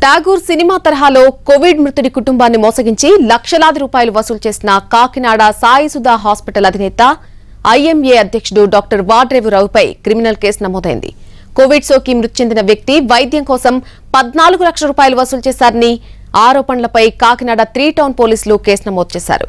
Tagore cinema తరహాలో Covid మృతుడి కుటుంబాన్ని మోసగించి లక్షలాది రూపాయలు వసూలు చేసిన కాకినాడ సాయి సుధా హాస్పిటల్ అధినేత ఐఎంఏ అధ్యక్షుడు డాక్టర్ వాడ్రేవు రావుపై క్రిమినల్ కేసు నమోదైంది కోవిడ్ సోకి మృతి చెందిన వ్యక్తి వైద్యం కోసం పద్నాలుగు లక్షల రూపాయలు వసూలు చేశారని ఆరోపణలపై కాకినాడ త్రీ టౌన్ పోలీసులు కేసు నమోదు చేశారు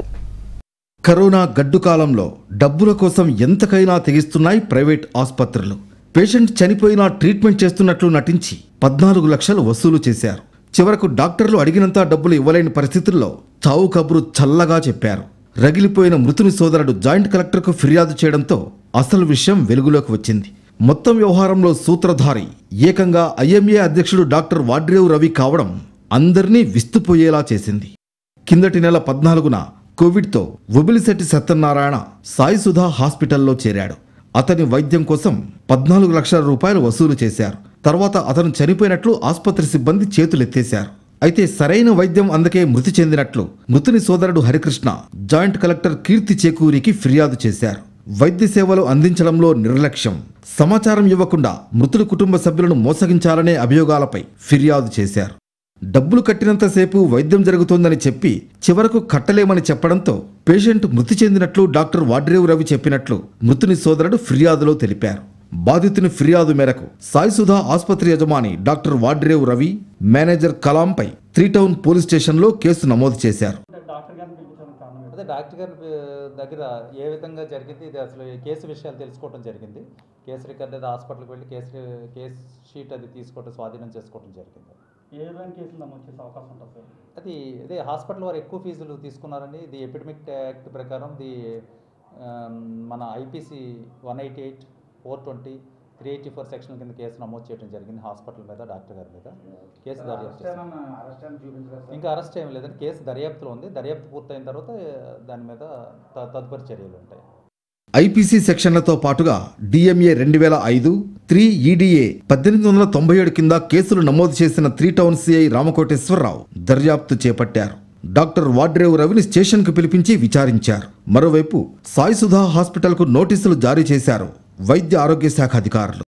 కరోనా గడ్డు కాలంలో డబ్బుల కోసం ఎంతకైనా తెగిస్తున్నాయి ప్రైవేట్ ఆసుపత్రులు పేషెంట్ చనిపోయినా ట్రీట్మెంట్ చేస్తున్నట్లు నటించి పద్నాలుగు లక్షలు వసూలు చేశారు చివరకు డాక్టర్లు అడిగినంత డబ్బులు ఇవ్వలేని పరిస్థితుల్లో చావు కబురు చల్లగా చెప్పారు రగిలిపోయిన మృతుని సోదరుడు జాయింట్ కలెక్టర్కు ఫిర్యాదు చేయడంతో అసలు విషయం వెలుగులోకి వచ్చింది మొత్తం వ్యవహారంలో సూత్రధారి ఏకంగా ఐఎంఏ అధ్యక్షుడు డాక్టర్ వాడ్రేవు రవి కావడం అందరినీ విస్తుపోయేలా చేసింది కిందటి నెల పద్నాలుగున కోవిడ్తో ఒబిలిశెట్టి సత్యనారాయణ సాయి సుధా హాస్పిటల్లో చేరాడు అతని వైద్యం కోసం పద్నాలుగు లక్షల రూపాయలు వసూలు చేశారు తర్వాత అతను చనిపోయినట్లు ఆసుపత్రి సిబ్బంది చేతులెత్తేశారు అయితే సరైన వైద్యం అందకే మృతి చెందినట్లు మృతుని సోదరుడు హరికృష్ణ జాయింట్ కలెక్టర్ కీర్తి చేకూరికి ఫిర్యాదు చేశారు వైద్య సేవలు అందించడంలో నిర్లక్ష్యం సమాచారం ఇవ్వకుండా మృతుడి కుటుంబ సభ్యులను మోసగించాలనే అభియోగాలపై ఫిర్యాదు చేశారు డబ్బులు కట్టినంతసేపు వైద్యం జరుగుతోందని చెప్పి చివరకు కట్టలేమని చెప్పడంతో పేషెంట్ మృతి చెందినట్లు డాక్టర్ వాడ్రేవు రవి చెప్పినట్లు మృతుని సోదరుడు ఫిర్యాదులో తెలిపారు బాధితుని ఫిర్యాదు మేరకు సాయి సుధా ఆసుపత్రి యజమాని డాక్టర్ వాడ్రేవు రవి మేనేజర్ కలాంపై త్రీ టౌన్ పోలీస్ స్టేషన్లో కేసు నమోదు చేశారు డాక్టర్ గారిని పిలిపించడానికి కారణం ఏంటి? అదే డాక్టర్ గారి ఆ, దగ్గర ఏ విధంగా జరిగింది ఇది అసలు ఈ కేసు విషయాలు తెలుసుకోవడం జరిగింది కేసు రికార్డ్ అది హాస్పిటల్కి వెళ్ళి కేసు కేసు షీట్ అది తీసుకోవడం స్వాధీనం చేసుకోవడం జరిగింది ఏ విధంగా కేసులు నమోదు చేసే అవకాశం ఉంటుంది సార్ అది అదే హాస్పిటల్ వారు ఎక్కువ ఫీజులు తీసుకున్నారని ఇది ఎపిడమిక్ యాక్ట్ ప్రకారం ది ఆమ్, మన IPC one eighty eight four twenty three eighty four section కింద కేసు నమోదు చేయడం జరిగింది హాస్పిటల్ మీద డాక్టర్ గారి మీద కేసు దర్యాప్తు చేస్తాం. ఇంకా అరెస్ట్ ఏం లేదండి కేసు దర్యాప్తులో ఉంది దర్యాప్తు పూర్తయిన తర్వాత దాని మీద త- తదుపరి చర్యలు ఉంటాయి ఐపీసీ సెక్షన్లతో పాటుగా డిఎంఏ రెండు వేల ఐదు త్రీ ఈడీఏ పద్దెనిమిది వందల తొంభై ఏడు కింద కేసులు నమోదు చేసిన త్రీ టౌన్ సిఐ రామకోటేశ్వరరావు దర్యాప్తు చేపట్టారు డాక్టర్ వాడ్రేవు రవిని స్టేషన్కు పిలిపించి విచారించారు మరోవైపు సాయి సుధా హాస్పిటల్కు నోటీసులు జారీ చేశారు వైద్య ఆరోగ్య శాఖ అధికారులు